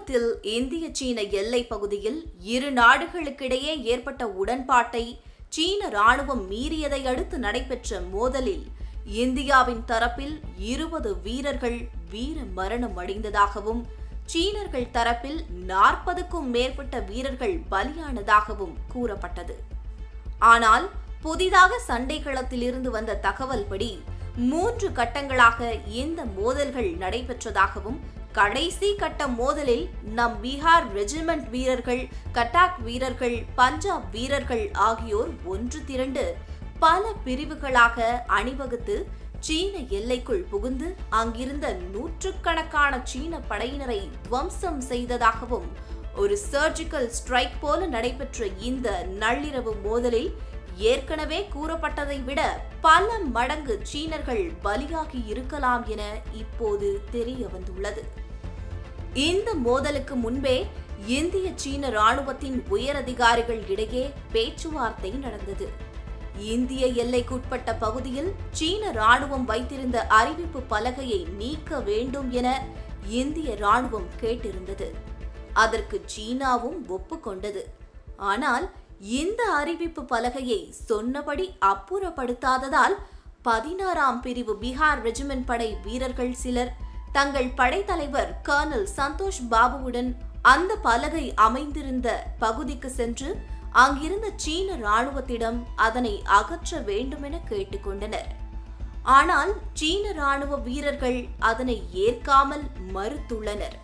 சமீபத்தில் இந்திய சீன எல்லை பகுதியில் இரு நாடுகளுக்கிடையே ஏற்பட்ட உடன்பாட்டை சீன ராணுவம் மீறியதை அடுத்து நடைபெற்ற மோதலில் இந்தியாவின் தரப்பில் இருபது வீரர்கள் வீர மரணம் அடைந்ததாகவும் சீனர்கள் தரப்பில் நாற்பதுக்கும் மேற்பட்ட வீரர்கள் பலியானதாகவும் கூறப்பட்டது ஆனால் புதிதாக சண்டை களத்திலிருந்து வந்த தகவல் படி மூன்று கட்டங்களாக இந்த மோதல்கள் நடைபெற்றதாகவும் கடைசி கட்ட மோதலில் நம் பீகார் ரெஜிமெண்ட் வீரர்கள் கட்டாக் வீரர்கள் பஞ்சாப் வீரர்கள் ஆகியோர் ஒன்று திரண்டு பல பிரிவுகளாக அணிவகுத்து சீன எல்லைக்குள் புகுந்து அங்கிருந்த நூற்றுக்கணக்கான சீன படையினரை துவம்சம் செய்ததாகவும் ஒரு சர்ஜிக்கல் ஸ்ட்ரைக் போல நடைபெற்ற இந்த நள்ளிரவு மோதலில் ஏற்கனவே கூறப்பட்டதை விட பல மடங்கு சீனர்கள் பலியாகி இருக்கலாம் என இப்போது தெரிய வந்துள்ளது இந்த மோதலுக்கு முன்பே இந்திய சீன ராணுவத்தின் உயரதிகாரிகள் இடையே பேச்சுவார்த்தை நடந்தது இந்திய எல்லைக்குட்பட்ட பகுதியில் சீன ராணுவம் வைத்திருந்த அறிவிப்பு பலகையை நீக்க வேண்டும் என இந்திய ராணுவம் கேட்டிருந்தது அதற்கு சீனாவும் ஒப்புக்கொண்டது ஆனால் இந்த அறிவிப்பு பலகையை சொன்னபடி அப்புறப்படுத்தாததால் பதினாறாம் பிரிவு பீகார் ரெஜிமெண்ட் படை வீரர்கள் சிலர் தங்கள் படைத்தலைவர் கர்னல் சந்தோஷ் பாபுவுடன் அந்த பலகை அமைந்திருந்த பகுதிக்கு சென்று அங்கிருந்த சீன ராணுவத்திடம் அதனை அகற்ற வேண்டுமென கேட்டுக்கொண்டனர் ஆனால் சீன ராணுவ வீரர்கள் அதனை ஏற்காமல் மறுத்துள்ளனர்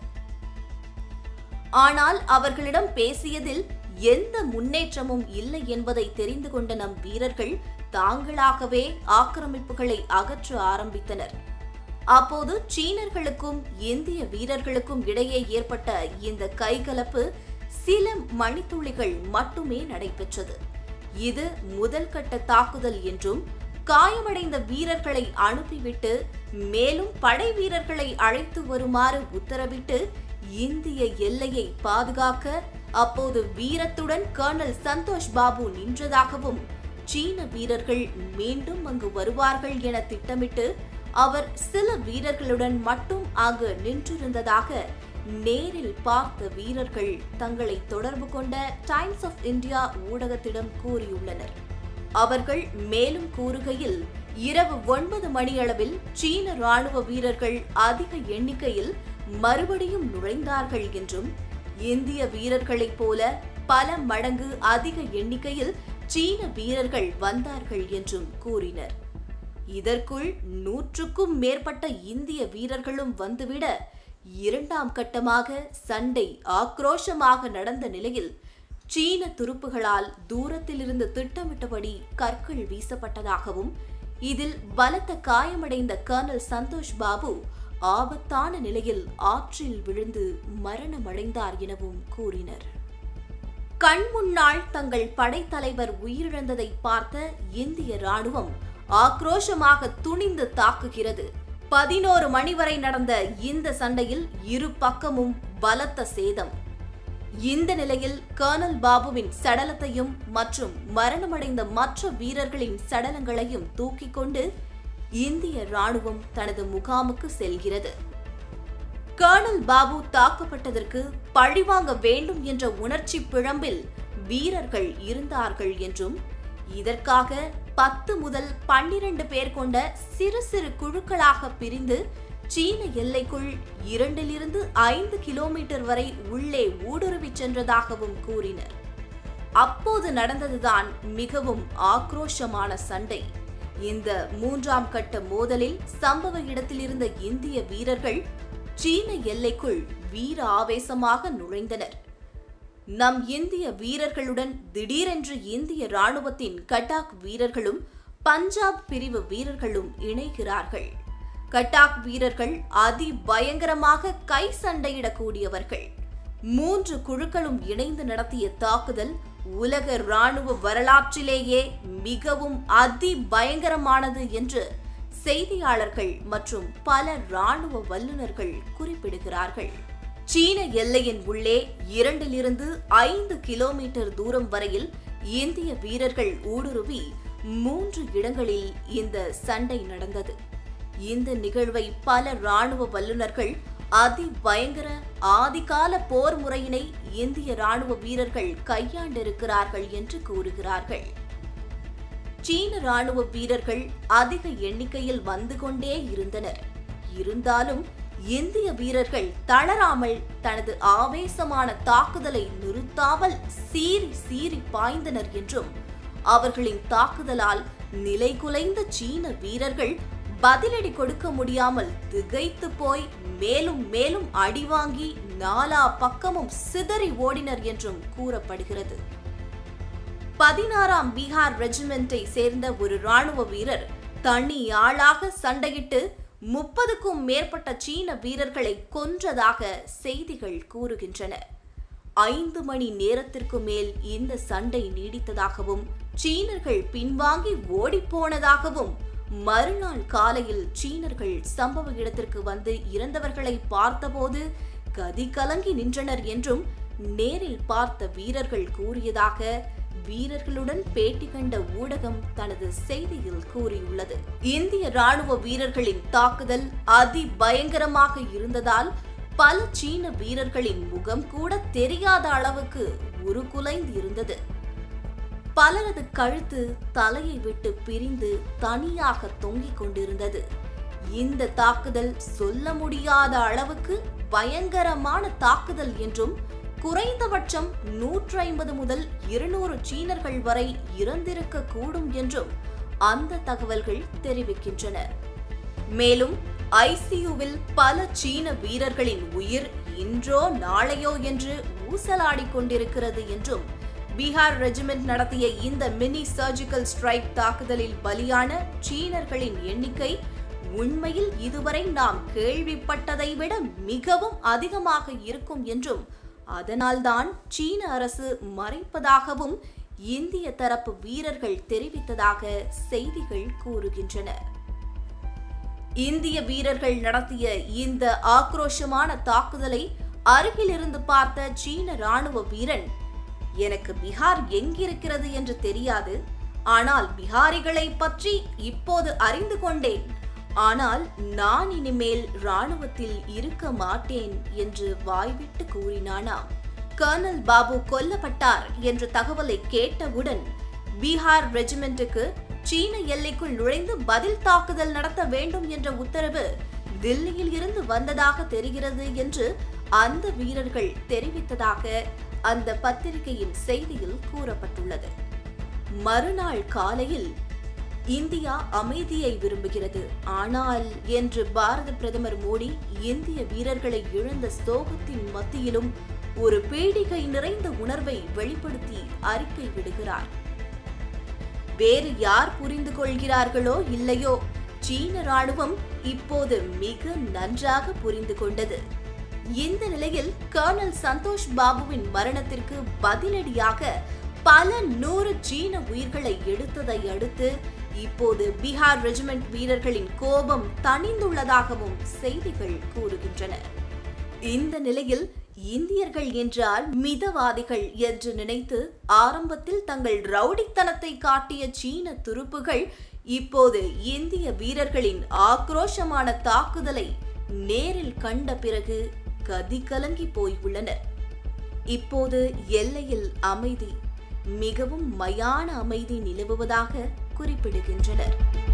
ஆனால் அவர்களிடம் பேசியதில் எந்த முன்னேற்றமும் இல்லை என்பதை தெரிந்து கொண்ட நம் வீரர்கள் தாங்களாகவே ஆக்கிரமிப்புகளை அகற்ற ஆரம்பித்தனர் அப்போது சீனர்களுக்கும் இந்திய வீரர்களுக்கும் இடையே ஏற்பட்ட இந்த கைகலப்பு சில மணித்துளிகள் மட்டுமே நடைபெற்றது இது முதல் கட்ட தாக்குதல் என்றும் காயமடைந்த வீரர்களை அனுப்பிவிட்டு மேலும் படை வீரர்களை அழைத்து வருமாறு உத்தரவிட்டு இந்திய எல்லையை பாதுகாக்க அப்போது வீரத்துடன் கர்னல் சந்தோஷ் பாபு நின்றதாகவும் சீன வீரர்கள் மீண்டும் அங்கு வருவார்கள் என திட்டமிட்டு அவர் சில வீரர்களுடன் மட்டும் அங்கு நின்றிருந்ததாக நேரில் பார்த்த வீரர்கள் தங்களை தொடர்பு கொண்ட டைம்ஸ் ஆஃப் இந்தியா ஊடகத்திடம் கூறியுள்ளனர் அவர்கள் மேலும் கூறுகையில் இரவு ஒன்பது மணியளவில் சீன ராணுவ வீரர்கள் அதிக எண்ணிக்கையில் மறுபடியும் நுழைந்தார்கள் என்றும் இந்திய வீரர்களைப் போல பல மடங்கு அதிக எண்ணிக்கையில் சீன வீரர்கள் வந்தார்கள் என்றும் கூறினர் இதற்குள் நூற்றுக்கும் மேற்பட்ட இந்திய வீரர்களும் வந்துவிட இரண்டாம் கட்டமாக சண்டை ஆக்ரோஷமாக நடந்த நிலையில் சீன துருப்புகளால் தூரத்திலிருந்து திட்டமிட்டபடி கற்கள் வீசப்பட்டதாகவும் இதில் பலத்த காயமடைந்த கர்னல் சந்தோஷ் பாபு ஆபத்தான நிலையில் ஆற்றில் விழுந்து மரணமடைந்தார் எனவும் கூறினர் கண் முன்னால் தங்கள் படைத்தலைவர் உயிரிழந்ததை பார்த்த இந்திய ராணுவம் ஆக்ரோஷமாக துணிந்து தாக்குகிறது பதினோரு மணி வரை நடந்த இந்த சண்டையில் இரு பக்கமும் பலத்த சேதம் இந்த நிலையில் கர்னல் பாபுவின் சடலத்தையும் மற்றும் மரணமடைந்த மற்ற வீரர்களின் சடலங்களையும் தூக்கிக் கொண்டு இந்திய ராணுவம் தனது முகாமுக்கு செல்கிறது கர்னல் பாபு தாக்கப்பட்டதற்கு பழிவாங்க வேண்டும் என்ற உணர்ச்சி பிழம்பில் வீரர்கள் இருந்தார்கள் என்றும் இதற்காக பத்து முதல் பன்னிரண்டு பேர் கொண்ட சிறு சிறு குழுக்களாக பிரிந்து சீன எல்லைக்குள் இரண்டிலிருந்து ஐந்து கிலோமீட்டர் வரை உள்ளே ஊடுருவிச் சென்றதாகவும் கூறினர் அப்போது நடந்ததுதான் மிகவும் ஆக்ரோஷமான சண்டை இந்த மூன்றாம் கட்ட மோதலில் சம்பவ இடத்தில் இருந்த இந்திய வீரர்கள் சீன எல்லைக்குள் வீர ஆவேசமாக நுழைந்தனர் நம் இந்திய வீரர்களுடன் திடீரென்று இந்திய ராணுவத்தின் கட்டாக் வீரர்களும் பஞ்சாப் பிரிவு வீரர்களும் இணைகிறார்கள் கட்டாக் வீரர்கள் அதி பயங்கரமாக கை சண்டையிடக்கூடியவர்கள் மூன்று குழுக்களும் இணைந்து நடத்திய தாக்குதல் உலக ராணுவ வரலாற்றிலேயே மிகவும் அதி பயங்கரமானது என்று செய்தியாளர்கள் மற்றும் பல ராணுவ வல்லுநர்கள் குறிப்பிடுகிறார்கள் சீன எல்லையின் உள்ளே இரண்டிலிருந்து ஐந்து கிலோமீட்டர் தூரம் வரையில் இந்திய வீரர்கள் ஊடுருவி மூன்று இடங்களில் இந்த சண்டை நடந்தது இந்த நிகழ்வை பல ராணுவ வல்லுநர்கள் அதி பயங்கர ஆதிகால போர் முறையினை இந்திய ராணுவ வீரர்கள் கையாண்டிருக்கிறார்கள் என்று கூறுகிறார்கள் சீன ராணுவ வீரர்கள் அதிக எண்ணிக்கையில் வந்து கொண்டே இருந்தனர் இருந்தாலும் இந்திய வீரர்கள் தளராமல் தனது ஆவேசமான தாக்குதலை நிறுத்தாமல் சீறி சீறி பாய்ந்தனர் என்றும் அவர்களின் தாக்குதலால் நிலைகுலைந்த சீன வீரர்கள் பதிலடி கொடுக்க முடியாமல் திகைத்து போய் மேலும் மேலும் அடிவாங்கி நாலா பக்கமும் சிதறி ஓடினர் என்றும் கூறப்படுகிறது பதினாறாம் பீகார் ரெஜிமெண்டை சேர்ந்த ஒரு ராணுவ வீரர் தனி ஆளாக சண்டையிட்டு முப்பதுக்கும் மேற்பட்ட சீன வீரர்களை கொன்றதாக செய்திகள் கூறுகின்றன ஐந்து மணி நேரத்திற்கு மேல் இந்த சண்டை நீடித்ததாகவும் சீனர்கள் பின்வாங்கி ஓடிப்போனதாகவும் மறுநாள் காலையில் சீனர்கள் சம்பவ இடத்திற்கு வந்து இறந்தவர்களை பார்த்தபோது கதி கலங்கி நின்றனர் என்றும் நேரில் பார்த்த வீரர்கள் கூறியதாக வீரர்களுடன் பேட்டி கண்ட ஊடகம் தனது செய்தியில் கூறியுள்ளது இந்திய ராணுவ வீரர்களின் தாக்குதல் அதி பயங்கரமாக இருந்ததால் பல சீன வீரர்களின் முகம் கூட தெரியாத அளவுக்கு உருகுலைந்து இருந்தது பலரது கழுத்து தலையை விட்டு பிரிந்து தனியாக தொங்கிக் கொண்டிருந்தது இந்த தாக்குதல் சொல்ல முடியாத அளவுக்கு பயங்கரமான தாக்குதல் என்றும் குறைந்தபட்சம் நூற்றி ஐம்பது முதல் இருநூறு சீனர்கள் வரை இறந்திருக்க கூடும் என்றும் அந்த தகவல்கள் தெரிவிக்கின்றன மேலும் ஐசியூவில் பல சீன வீரர்களின் உயிர் இன்றோ நாளையோ என்று ஊசலாடிக் கொண்டிருக்கிறது என்றும் பீகார் ரெஜிமெண்ட் நடத்திய இந்த மினி சர்ஜிக்கல் ஸ்ட்ரைக் தாக்குதலில் பலியான சீனர்களின் எண்ணிக்கை உண்மையில் இதுவரை நாம் கேள்விப்பட்டதை விட மிகவும் அதிகமாக இருக்கும் என்றும் அதனால்தான் சீன அரசு மறைப்பதாகவும் இந்திய தரப்பு வீரர்கள் தெரிவித்ததாக செய்திகள் கூறுகின்றன இந்திய வீரர்கள் நடத்திய இந்த ஆக்ரோஷமான தாக்குதலை அருகிலிருந்து பார்த்த சீன ராணுவ வீரன் எனக்கு பீகார் எங்கிருக்கிறது என்று தெரியாது ஆனால் பிகாரிகளை பற்றி இப்போது அறிந்து கொண்டேன் ஆனால் நான் இனிமேல் ராணுவத்தில் இருக்க மாட்டேன் என்று வாய்விட்டு கூறினானாம் கர்னல் பாபு கொல்லப்பட்டார் என்ற தகவலை கேட்டவுடன் பீகார் ரெஜிமெண்ட்டுக்கு சீன எல்லைக்குள் நுழைந்து பதில் தாக்குதல் நடத்த வேண்டும் என்ற உத்தரவு தில்லியில் இருந்து வந்ததாக தெரிகிறது என்று அந்த வீரர்கள் தெரிவித்ததாக அந்த பத்திரிகையின் செய்தியில் கூறப்பட்டுள்ளது மறுநாள் காலையில் இந்தியா அமைதியை விரும்புகிறது ஆனால் என்று பாரத பிரதமர் மோடி இந்திய வீரர்களை இழந்த சோகத்தின் மத்தியிலும் ஒரு பீடிகை நிறைந்த உணர்வை வெளிப்படுத்தி அறிக்கை விடுகிறார் வேறு யார் புரிந்து கொள்கிறார்களோ இல்லையோ சீன ராணுவம் இப்போது மிக நன்றாக புரிந்து கொண்டது இந்த நிலையில் கர்னல் சந்தோஷ் பாபுவின் மரணத்திற்கு பதிலடியாக பல நூறு சீன உயிர்களை எடுத்ததை அடுத்து இப்போது பீகார் ரெஜிமெண்ட் வீரர்களின் கோபம் தணிந்துள்ளதாகவும் செய்திகள் கூறுகின்றன இந்த நிலையில் இந்தியர்கள் என்றால் மிதவாதிகள் என்று நினைத்து ஆரம்பத்தில் தங்கள் ரவுடித்தனத்தை காட்டிய சீன துருப்புகள் இப்போது இந்திய வீரர்களின் ஆக்ரோஷமான தாக்குதலை நேரில் கண்ட பிறகு கதி கலங்கி போய் உள்ளனர் இப்போது எல்லையில் அமைதி மிகவும் மயான அமைதி நிலவுவதாக குறிப்பிடுகின்றனர்